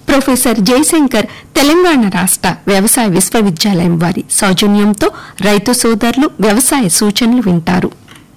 professor Jayashankar Telangana రాష్ట్ర వ్యవసాయ విశ్వవిద్యాలయం వారి సౌజన్యంతో రైతు సోదరులు వ్యవసాయ సూచనలు వింటారు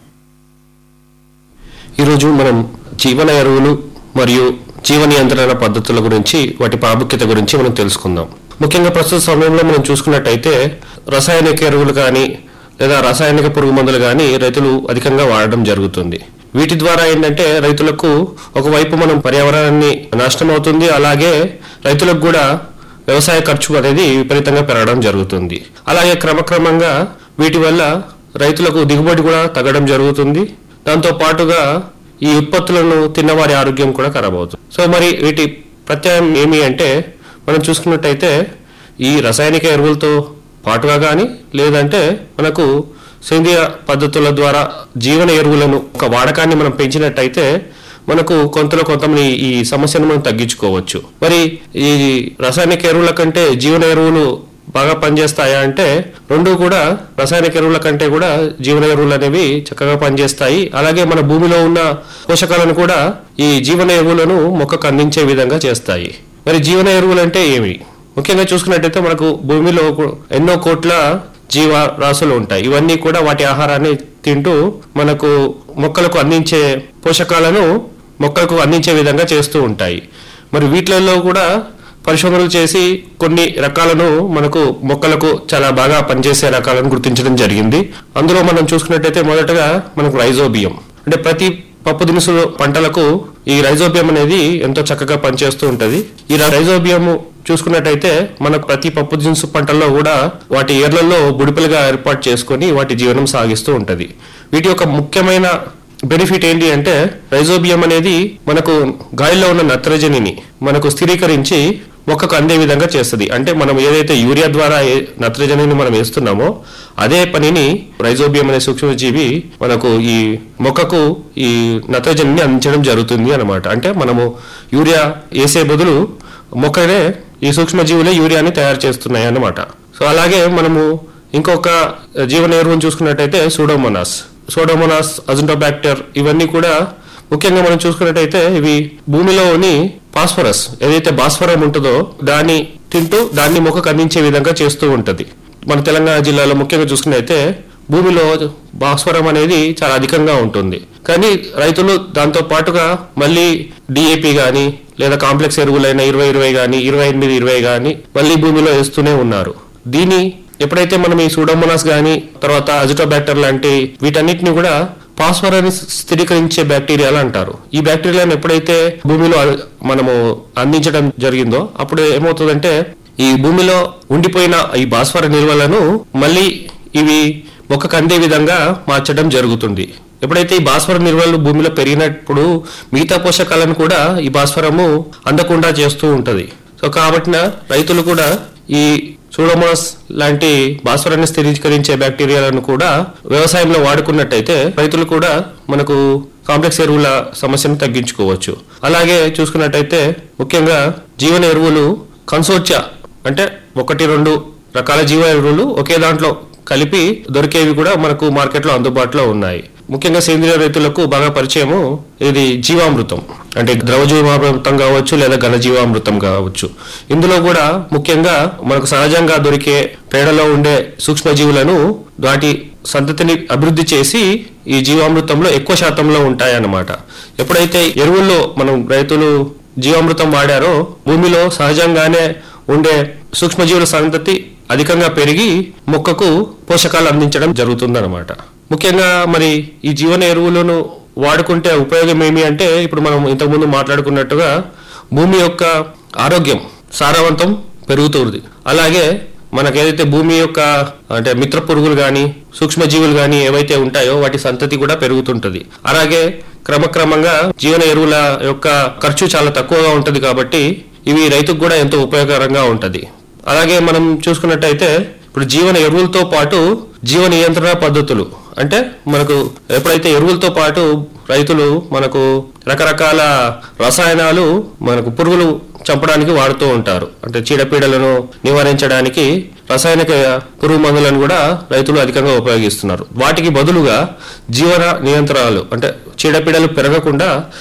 ఈరోజు మనం జీవన ఎరువులు మరియు జీవ నియంత్రణ పద్ధతుల గురించి వాటి ప్రాముఖ్యత గురించి మనం తెలుసుకుందాం ముఖ్యంగా ప్రస్తుత సమయంలో మనం చూసుకున్నట్టయితే రసాయనిక ఎరువులు కానీ లేదా రాసాయనిక పురుగు మందులు కానీ రైతులు అధికంగా వాడడం జరుగుతుంది వీటి ద్వారా ఏంటంటే రైతులకు ఒకవైపు మనం పర్యావరణాన్ని నాశనం అవుతుంది అలాగే రైతులకు కూడా వ్యవసాయ ఖర్చు అనేది విపరీతంగా పెరగడం జరుగుతుంది అలాగే క్రమక్రమంగా వీటి వల్ల రైతులకు దిగుబడి కూడా తగ్గడం జరుగుతుంది దాంతో పాటుగా ఈ ఉత్పత్తులను తిన్నవారి ఆరోగ్యం కూడా ఖరాబ్ అవుతుంది సో మరి వీటి ప్రత్యాయం ఏమి అంటే మనం చూసుకున్నట్టయితే ఈ రసాయనిక ఎరువులతో పాటుగా కానీ లేదంటే మనకు సేంద్రియ పద్ధతుల ద్వారా జీవన ఎరువులను ఒక వాడకాన్ని మనం పెంచినట్టయితే మనకు కొంతలో కొంత ఈ సమస్యను మనం తగ్గించుకోవచ్చు మరి ఈ రసాయనిక ఎరువుల కంటే జీవన ఎరువులు బాగా పనిచేస్తాయా అంటే రెండు కూడా రసాయనిక ఎరువుల కంటే కూడా జీవన ఎరువులు అనేవి చక్కగా పనిచేస్తాయి అలాగే మన భూమిలో ఉన్న పోషకాలను కూడా ఈ జీవన ఎరువులను మొక్కకు అందించే విధంగా చేస్తాయి మరి జీవన ఎరువులు అంటే ఏమి ముఖ్యంగా చూసుకున్నట్టయితే మనకు భూమిలో ఎన్నో కోట్ల జీవ రాశులు ఉంటాయి ఇవన్నీ కూడా వాటి ఆహారాన్ని తింటూ మనకు మొక్కలకు అందించే పోషకాలను మొక్కలకు అందించే విధంగా చేస్తూ ఉంటాయి మరి వీటిలలో కూడా పరిశోధనలు చేసి కొన్ని రకాలను మనకు మొక్కలకు చాలా బాగా పనిచేసే రకాలను గుర్తించడం జరిగింది అందులో మనం చూసుకున్నట్టయితే మొదటగా మనకు రైజోబియం అంటే ప్రతి పప్పు దినుసులు పంటలకు ఈ రైజోబియం అనేది ఎంతో చక్కగా పనిచేస్తూ ఉంటది ఈ రైజోబియం చూసుకున్నట్టయితే మనకు ప్రతి పప్పు దినుసు పంటల్లో కూడా వాటి ఏర్లలో బుడిపలుగా ఏర్పాటు చేసుకొని వాటి జీవనం సాగిస్తూ ఉంటది వీటి యొక్క ముఖ్యమైన బెనిఫిట్ ఏంటి అంటే రైజోబియం అనేది మనకు గాలిలో ఉన్న నత్రజనిని మనకు స్థిరీకరించి మొక్కకు అందే విధంగా చేస్తుంది అంటే మనం ఏదైతే యూరియా ద్వారా ఏ- నత్రజనిని మనం వేస్తున్నామో అదే పనిని రైజోబియం అనే సూక్ష్మజీవి మనకు ఈ మొక్కకు ఈ నత్రజనిని అందించడం జరుగుతుంది అన్నమాట అంటే మనము యూరియా వేసే బదులు మొక్కనే ఈ సూక్ష్మజీవులే యూరియాని తయారు చేస్తున్నాయి అన్నమాట సో అలాగే మనము ఇంకొక జీవన ఎరువును చూసుకున్నట్టయితే సూడోమోనాస్ సోడోమోనాస్ అజుంటోబాక్టర్ ఇవన్నీ కూడా ముఖ్యంగా మనం చూసుకున్నట్టయితే ఇవి భూమిలోని ఫాస్ఫరస్ ఏదైతే భాస్వరం ఉంటుందో దాన్ని తింటూ దాన్ని మొక్కకు అందించే విధంగా చేస్తూ ఉంటది మన తెలంగాణ జిల్లాలో ముఖ్యంగా చూసుకున్నట్టయితే భూమిలో భాస్వరం అనేది చాలా అధికంగా ఉంటుంది కానీ రైతులు దాంతో పాటుగా మళ్ళీ డిఏపి గాని లేదా కాంప్లెక్స్ ఎరువులైన ఇరవై ఇరవై గాని ఇరవై ఎనిమిది ఇరవై గాని మళ్ళీ భూమిలో వేస్తూనే ఉన్నారు దీని ఎప్పుడైతే మనం ఈ సూడోమోనాస్ గాని తర్వాత అజిటోబాక్టర్ లాంటి వీటన్నిటిని కూడా ఫాస్ఫరస్ స్థిరీకరించే బ్యాక్టీరియాలు అంటారు ఈ బ్యాక్టీరియాలను ఎప్పుడైతే భూమిలో అ- మనము అందించడం జరిగిందో అప్పుడు ఏమవుతుందంటే ఈ భూమిలో ఉండిపోయిన ఈ భాస్వర నిల్వలను మళ్ళీ ఇవి మొక్కకు అందే విధంగా మార్చడం జరుగుతుంది ఎప్పుడైతే ఈ భాస్వర నిల్వలు భూమిలో పెరిగినప్పుడు మిగతా పోషకాలను కూడా ఈ భాస్వరము అందకుండా చేస్తూ ఉంటది సో కాబట్టి రైతులు కూడా ఈ సూడోమోనాస్ లాంటి భాస్వరాన్ని స్థిరీకరించే బ్యాక్టీరియాలను కూడా వ్యవసాయంలో వాడుకున్నట్టయితే రైతులు కూడా మనకు కాంప్లెక్స్ ఎరువుల సమస్యను తగ్గించుకోవచ్చు అలాగే చూసుకున్నట్టయితే ముఖ్యంగా జీవన ఎరువులు కన్సోర్చా అంటే ఒకటి రెండు రకాల జీవ ఎరువులు ఒకే దాంట్లో కలిపి దొరికేవి కూడా మనకు మార్కెట్లో అందుబాటులో ఉన్నాయి ముఖ్యంగా సేంద్రియ రైతులకు బాగా పరిచయము ఇది జీవామృతం అంటే ద్రవ జీవామృతం కావచ్చు లేదా ఘన జీవామృతం కావచ్చు ఇందులో కూడా ముఖ్యంగా మనకు సహజంగా దొరికే పేడలో ఉండే సూక్ష్మజీవులను వాటి సంతతిని అభివృద్ధి చేసి ఈ జీవామృతంలో ఎక్కువ శాతంలో ఉంటాయన్నమాట ఎప్పుడైతే ఎరువుల్లో మనం రైతులు జీవామృతం వాడారో భూమిలో సహజంగానే ఉండే సూక్ష్మజీవుల సంతతి అధికంగా పెరిగి మొక్కకు పోషకాలు అందించడం జరుగుతుందన్నమాట ముఖ్యంగా మరి ఈ జీవన ఎరువులను వాడుకుంటే ఉపయోగం ఏమి అంటే ఇప్పుడు మనం ఇంతకుముందు మాట్లాడుకున్నట్టుగా భూమి యొక్క ఆరోగ్యం సారవంతం పెరుగుతుంది అలాగే మనకేదైతే భూమి యొక్క అంటే మిత్ర పురుగులు కానీ సూక్ష్మజీవులు కానీ ఏవైతే ఉంటాయో వాటి సంతతి కూడా పెరుగుతుంటది అలాగే క్రమక్రమంగా జీవన ఎరువుల యొక్క ఖర్చు చాలా తక్కువగా ఉంటది కాబట్టి ఇవి రైతుకు కూడా ఎంతో ఉపయోగకరంగా ఉంటది అలాగే మనం చూసుకున్నట్టయితే ఇప్పుడు జీవన ఎరువులతో పాటు జీవ నియంత్రణ పద్ధతులు అంటే మనకు ఎప్పుడైతే ఎరువులతో పాటు రైతులు మనకు రకరకాల రసాయనాలు మనకు పురుగులు చంపడానికి వాడుతూ ఉంటారు అంటే చీడపీడలను నివారించడానికి రసాయనిక పురుగు మందులను కూడా రైతులు అధికంగా ఉపయోగిస్తున్నారు వాటికి బదులుగా జీవన నియంత్రణలు అంటే చీడపీడలు పెరగకుండా